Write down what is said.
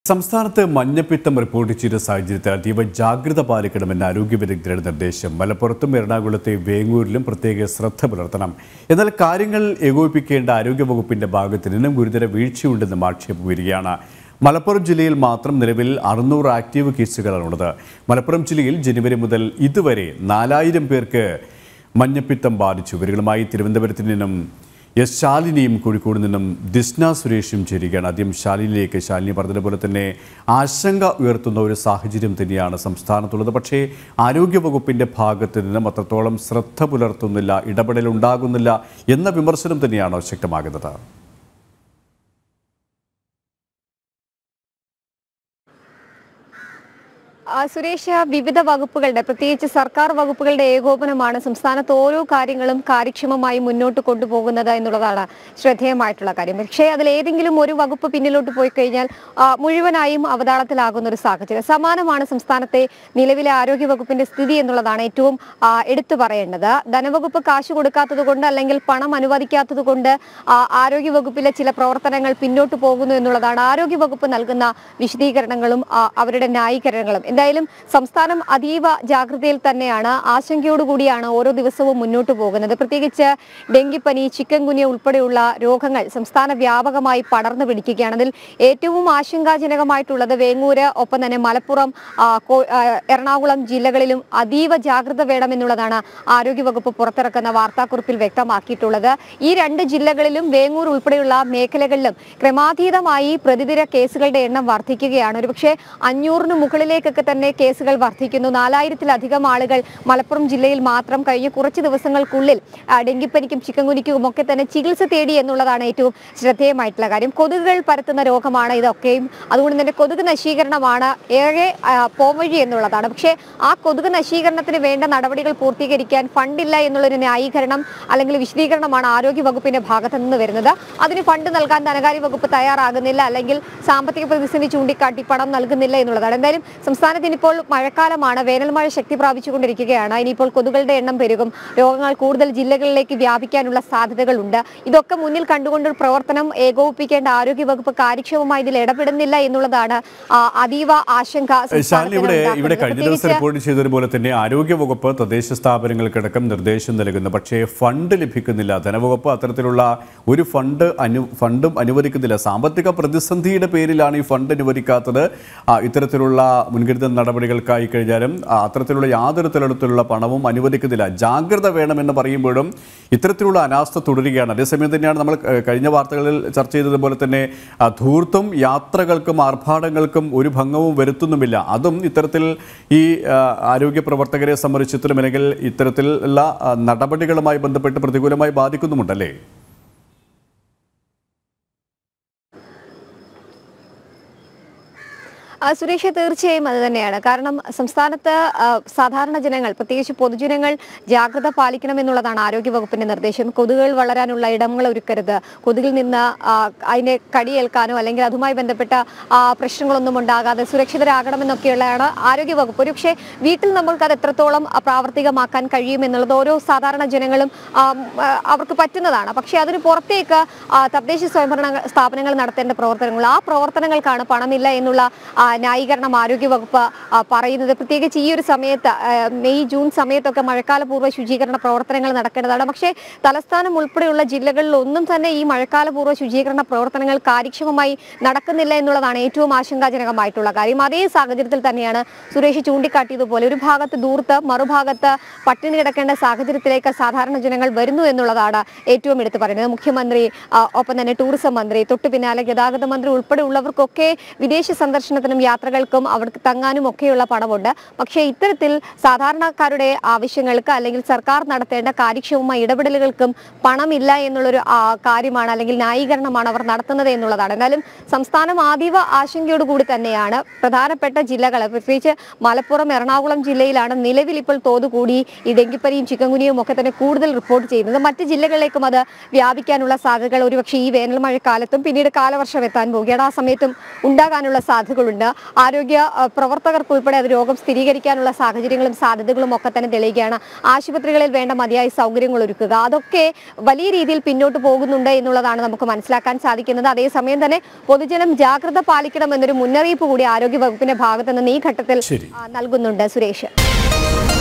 സംസ്ഥാനത്ത് മഞ്ഞപ്പിത്തം റിപ്പോർട്ട് ചെയ്ത സാഹചര്യത്തിൽ അതീവ ജാഗ്രത പാലിക്കണമെന്ന് ആരോഗ്യ വിദഗ്ധരുടെ നിർദ്ദേശം മലപ്പുറത്തും എറണാകുളത്തെ വേങ്ങൂരിലും പ്രത്യേക ശ്രദ്ധ പുലർത്തണം എന്നാൽ കാര്യങ്ങൾ ഏകോപിപ്പിക്കേണ്ട ആരോഗ്യവകുപ്പിന്റെ ഭാഗത്ത് നിന്നും ഗുരുതര വീഴ്ചയുണ്ടെന്നും ആക്ഷേപം വരികയാണ് മലപ്പുറം ജില്ലയിൽ മാത്രം നിലവിൽ അറുന്നൂറ് ആക്റ്റീവ് കേസുകളാണുള്ളത് മലപ്പുറം ജില്ലയിൽ ജനുവരി മുതൽ ഇതുവരെ നാലായിരം പേർക്ക് മഞ്ഞപ്പിത്തം ബാധിച്ചു ഇവരുകളുമായി തിരുവനന്തപുരത്ത് നിന്നും എസ് ശാലിനിയും കോഴിക്കോട് നിന്നും ദിസ്ന സുരേഷും ചേരുകയാണ് ആദ്യം ശാലിനിയിലേക്ക് ശാലിനി പറഞ്ഞതുപോലെ തന്നെ ആശങ്ക ഉയർത്തുന്ന ഒരു സാഹചര്യം തന്നെയാണ് സംസ്ഥാനത്തുള്ളത് പക്ഷേ ആരോഗ്യവകുപ്പിൻ്റെ ഭാഗത്ത് നിന്നും അത്രത്തോളം ശ്രദ്ധ പുലർത്തുന്നില്ല ഇടപെടൽ ഉണ്ടാകുന്നില്ല എന്ന വിമർശനം തന്നെയാണോ ശക്തമാകുന്നത് ആ, സുരേഷ് വിവിധ വകുപ്പുകളുടെ പ്രത്യേകിച്ച് സർക്കാർ വകുപ്പുകളുടെ ഏകോപനമാണ് സംസ്ഥാനത്ത് ഓരോ കാര്യങ്ങളും കാര്യക്ഷമമായി മുന്നോട്ട് കൊണ്ടുപോകുന്നത് എന്നുള്ളതാണ് ശ്രദ്ധേയമായിട്ടുള്ള കാര്യം പക്ഷേ അതിൽ ഏതെങ്കിലും ഒരു വകുപ്പ് പിന്നിലോട്ട് പോയി കഴിഞ്ഞാൽ ആ, മുഴുവനായും അവതാളത്തിലാകുന്ന ഒരു സാഹചര്യം സമാനമാണ് സംസ്ഥാനത്തെ നിലവിലെ ആരോഗ്യ വകുപ്പിന്റെ സ്ഥിതി എന്നുള്ളതാണ് ഏറ്റവും ആ, എടുത്തു പറയേണ്ടത് ധനവകുപ്പ് കാശ് കൊടുക്കാത്തത് കൊണ്ട് അല്ലെങ്കിൽ പണം അനുവദിക്കാത്തത് കൊണ്ട് ആ, ആരോഗ്യ വകുപ്പിലെ ചില പ്രവർത്തനങ്ങൾ പിന്നോട്ട് പോകുന്നു എന്നുള്ളതാണ് ആരോഗ്യ വകുപ്പ് നൽകുന്ന വിശദീകരണങ്ങളും ആ, അവരുടെ ന്യായീകരണങ്ങളും എന്തായാലും സംസ്ഥാനം അതീവ ജാഗ്രതയിൽ തന്നെയാണ് ആശങ്കയോടുകൂടിയാണ് ഓരോ ദിവസവും മുന്നോട്ട് പോകുന്നത് പ്രത്യേകിച്ച് ഡെങ്കിപ്പനി ചിക്കൻ ഗുനിയ ഉൾപ്പെടെയുള്ള രോഗങ്ങൾ സംസ്ഥാന വ്യാപകമായി പടർന്നു പിടിക്കുകയാണ് അതിൽ ഏറ്റവും ആശങ്കാജനകമായിട്ടുള്ളത് വേങ്ങൂര് ഒപ്പം തന്നെ മലപ്പുറം ആ, കോ- ആ, എറണാകുളം ജില്ലകളിലും അതീവ ജാഗ്രത വേണമെന്നുള്ളതാണ് ആരോഗ്യവകുപ്പ് പുറത്തിറക്കുന്ന വാർത്താക്കുറിപ്പിൽ വ്യക്തമാക്കിയിട്ടുള്ളത് ഈ രണ്ട് ജില്ലകളിലും വേങ്ങൂർ ഉൾപ്പെടെയുള്ള മേഖലകളിലും ക്രമാതീതമായി പ്രതിദിന കേസുകളുടെ എണ്ണം വർദ്ധിക്കുകയാണ് ഒരുപക്ഷെ അഞ്ഞൂറിന് മുകളിലേക്കൊക്കെ തന്നെ കേസുകൾ വർദ്ധിക്കുന്നു നാലായിരത്തിലധികം ആളുകൾ മലപ്പുറം ജില്ലയിൽ മാത്രം കഴിഞ്ഞ കുറച്ച് ദിവസങ്ങൾക്കുള്ളിൽ ആ, ഡെങ്കിപ്പനിക്കും ചിക്കൻകുനിക്കും ഒക്കെ തന്നെ ചികിത്സ തേടി എന്നുള്ളതാണ് ഏറ്റവും ശ്രദ്ധേയമായിട്ടുള്ള കാര്യം കൊതുകുകൾ പരത്തുന്ന രോഗമാണ് ഇതൊക്കെയും അതുകൊണ്ട് തന്നെ കൊതുക് നശീകരണമാണ് ഏറെ ആ, പോംവഴി എന്നുള്ളതാണ് പക്ഷേ ആ കൊതുക് നശീകരണത്തിന് വേണ്ട നടപടികൾ പൂർത്തീകരിക്കാൻ ഫണ്ടില്ല എന്നുള്ളൊരു ന്യായീകരണം അല്ലെങ്കിൽ വിശദീകരണമാണ് ആരോഗ്യ വകുപ്പിന്റെ ഭാഗത്തു നിന്ന് വരുന്നത് അതിന് ഫണ്ട് നൽകാൻ ധനകാര്യ വകുപ്പ് തയ്യാറാകുന്നില്ല അല്ലെങ്കിൽ സാമ്പത്തിക പ്രതിസന്ധി ചൂണ്ടിക്കാട്ടി പണം നൽകുന്നില്ല എന്നുള്ളതാണ് എന്തായാലും സംസ്ഥാനത്ത് ഇനിയിപ്പോൾ മഴക്കാലമാണ് വേനൽ മഴ ശക്തി പ്രാപിച്ചുകൊണ്ടിരിക്കുകയാണ് ഇനിയിപ്പോൾ കൊതുകളുടെ എണ്ണം പെരുകും രോഗങ്ങൾ കൂടുതൽ ജില്ലകളിലേക്ക് വ്യാപിക്കാനുള്ള സാധ്യതകളുണ്ട് ഇതൊക്കെ മുന്നിൽ കണ്ടുകൊണ്ട് ഒരു പ്രവർത്തനം ഏകോപിപ്പിക്കേണ്ട ആരോഗ്യ വകുപ്പ് കാര്യക്ഷമമായി ഇതിൽ ഇടപെടുന്നില്ല എന്നുള്ളതാണ് ആ, അതീവ ആശങ്ക ശാലിനി ഇവിടെ സംസ്ഥാനത്തിന് ഇവിടെ കഴിഞ്ഞ ദിവസം പ്രത്യേകിച്ച് റിപ്പോർട്ട് ചെയ്തതുപോലെ തന്നെ ആരോഗ്യവകുപ്പ് തദ്ദേശ സ്ഥാപനങ്ങൾക്കടക്കം നിർദ്ദേശം നൽകുന്നു പക്ഷേ ഫണ്ട് ലഭിക്കുന്നില്ല ധനവകുപ്പ് അത്തരത്തിലുള്ള ഒരു ഫണ്ട് അനു ഫണ്ടും അനുവദിക്കുന്നില്ല സാമ്പത്തിക പ്രതിസന്ധിയുടെ പേരിലാണ് ഈ ഫണ്ട് അനുവദിക്കാത്തത് ആ, ഇത്തരത്തിലുള്ള മുൻകരുതൽ നടപടികൾക്കായി കഴിഞ്ഞാലും ആ, അത്തരത്തിലുള്ള യാതൊരു തരത്തിലുള്ള പണവും അനുവദിക്കുന്നില്ല ജാഗ്രത വേണമെന്ന് പറയുമ്പോഴും ഇത്തരത്തിലുള്ള അനാസ്ഥ തുടരുകയാണ് അതേസമയം തന്നെയാണ് നമ്മൾ ഏഹ്, കഴിഞ്ഞ വാർത്തകളിൽ ചർച്ച ചെയ്തതുപോലെ തന്നെ ആ, ധൂർത്തും യാത്രകൾക്കും ആർഭാടങ്ങൾക്കും ഒരു ഭംഗവും വരുത്തുന്നുമില്ല അതും ഇത്തരത്തിൽ ഈ ആ, ആരോഗ്യ പ്രവർത്തകരെ സംബന്ധിച്ചിടത്തോളം അല്ലെങ്കിൽ ഇത്തരത്തിലുള്ള ആ, നടപടികളുമായി ബന്ധപ്പെട്ട് പ്രതികൂലമായി ബാധിക്കുന്നുമുണ്ടല്ലേ ആ, സുരേഷ് തീർച്ചയായും അത് തന്നെയാണ് കാരണം സംസ്ഥാനത്ത് ആ, സാധാരണ ജനങ്ങൾ പ്രത്യേകിച്ച് പൊതുജനങ്ങൾ ജാഗ്രത പാലിക്കണം എന്നുള്ളതാണ് ആരോഗ്യ വകുപ്പിന്റെ നിർദ്ദേശം കൊതുകുകൾ വളരാനുള്ള ഇടങ്ങൾ ഒരുക്കരുത് കൊതുകിൽ നിന്ന് ആ, അതിനെ കടിയേൽക്കാനോ അല്ലെങ്കിൽ അതുമായി ബന്ധപ്പെട്ട ആ, പ്രശ്നങ്ങളൊന്നും ഉണ്ടാകാതെ സുരക്ഷിതരാകണമെന്നൊക്കെയുള്ളതാണ് ആരോഗ്യ വകുപ്പ് ഒരു പക്ഷേ വീട്ടിൽ നമ്മൾക്ക് അത് എത്രത്തോളം ആ, പ്രാവർത്തികമാക്കാൻ കഴിയും എന്നുള്ളത് ഓരോ സാധാരണ ജനങ്ങളും ആ, ഉം, ആ, അവർക്ക് പറ്റുന്നതാണ് പക്ഷേ അതിന് പുറത്തേക്ക് ആ, തദ്ദേശ സ്വയംഭരണ സ്ഥാപനങ്ങൾ നടത്തേണ്ട പ്രവർത്തനങ്ങൾ ആ പ്രവർത്തനങ്ങൾക്കാണ് പണമില്ല എന്നുള്ള ആ, ന്യായീകരണം ആരോഗ്യ വകുപ്പ് ആ, പറയുന്നത് പ്രത്യേകിച്ച് ഈ ഒരു സമയത്ത് ആ, മെയ് ജൂൺ സമയത്തൊക്കെ മഴക്കാലപൂർവ്വ ശുചീകരണ പ്രവർത്തനങ്ങൾ നടക്കേണ്ടതാണ് പക്ഷേ തലസ്ഥാനം ഉൾപ്പെടെയുള്ള ജില്ലകളിൽ ഒന്നും തന്നെ ഈ മഴക്കാലപൂർവ്വ ശുചീകരണ പ്രവർത്തനങ്ങൾ കാര്യക്ഷമമായി നടക്കുന്നില്ല എന്നുള്ളതാണ് ഏറ്റവും ആശങ്കാജനകമായിട്ടുള്ള കാര്യം അതേ സാഹചര്യത്തിൽ തന്നെയാണ് സുരേഷ് ചൂണ്ടിക്കാട്ടിയതുപോലെ ഒരു ഭാഗത്ത് ദൂർത്ത് മറുഭാഗത്ത് പട്ടിണി കിടക്കേണ്ട സാഹചര്യത്തിലേക്ക് സാധാരണ ജനങ്ങൾ വരുന്നു എന്നുള്ളതാണ് ഏറ്റവും എടുത്തു പറയുന്നത് മുഖ്യമന്ത്രി ആ, ഒപ്പം തന്നെ ടൂറിസം മന്ത്രി തൊട്ടു പിന്നാലെ ഗതാഗത മന്ത്രി ഉൾപ്പെടെയുള്ളവർക്കൊക്കെ വിദേശ സന്ദർശനത്തിനും യാത്രകൾക്കും അവർക്ക് തങ്ങാനും ഒക്കെയുള്ള പണമുണ്ട് പക്ഷേ ഇത്തരത്തിൽ സാധാരണക്കാരുടെ ആവശ്യങ്ങൾക്ക് അല്ലെങ്കിൽ സർക്കാർ നടത്തേണ്ട കാര്യക്ഷമമായ ഇടപെടലുകൾക്കും പണമില്ല എന്നുള്ളൊരു ആ, കാര്യമാണ് അല്ലെങ്കിൽ ന്യായീകരണമാണ് അവർ നടത്തുന്നത് എന്നുള്ളതാണ് എന്നാലും സംസ്ഥാനം അതീവ ആശങ്കയോടുകൂടി തന്നെയാണ് പ്രധാനപ്പെട്ട ജില്ലകൾ പ്രത്യേകിച്ച് മലപ്പുറം എറണാകുളം ജില്ലയിലാണ് നിലവിൽ ഇപ്പോൾ തോത് കൂടി ഈ ഡെങ്കിപ്പനിയും ചിക്കൻകുനിയും ഒക്കെ തന്നെ കൂടുതൽ റിപ്പോർട്ട് ചെയ്യുന്നത് മറ്റ് ജില്ലകളിലേക്കും അത് വ്യാപിക്കാനുള്ള സാധ്യതകൾ ഒരുപക്ഷെ ഈ വേനൽ മഴക്കാലത്തും പിന്നീട് കാലവർഷം എത്താൻ പോവുകയാണ് ആ സമയത്തും ഉണ്ടാകാനുള്ള സാധ്യതകളുണ്ട് ആരോഗ്യ ആ, പ്രവർത്തകർക്കുൾപ്പെടെ അത് രോഗം സ്ഥിരീകരിക്കാനുള്ള സാഹചര്യങ്ങളും സാധ്യതകളും ഒക്കെ തന്നെ തെളിയുകയാണ് ആശുപത്രികളിൽ വേണ്ട മതിയായ സൗകര്യങ്ങൾ ഒരുക്കുക അതൊക്കെ വലിയ രീതിയിൽ പിന്നോട്ട് പോകുന്നുണ്ട് എന്നുള്ളതാണ് നമുക്ക് മനസ്സിലാക്കാൻ സാധിക്കുന്നത് അതേസമയം തന്നെ പൊതുജനം ജാഗ്രത പാലിക്കണം എന്നൊരു മുന്നറിയിപ്പ് കൂടി ആരോഗ്യ വകുപ്പിന്റെ ഭാഗത്ത് നിന്ന് ഈ ഘട്ടത്തിൽ ശരി. ആ, നൽകുന്നുണ്ട് സുരേഷ്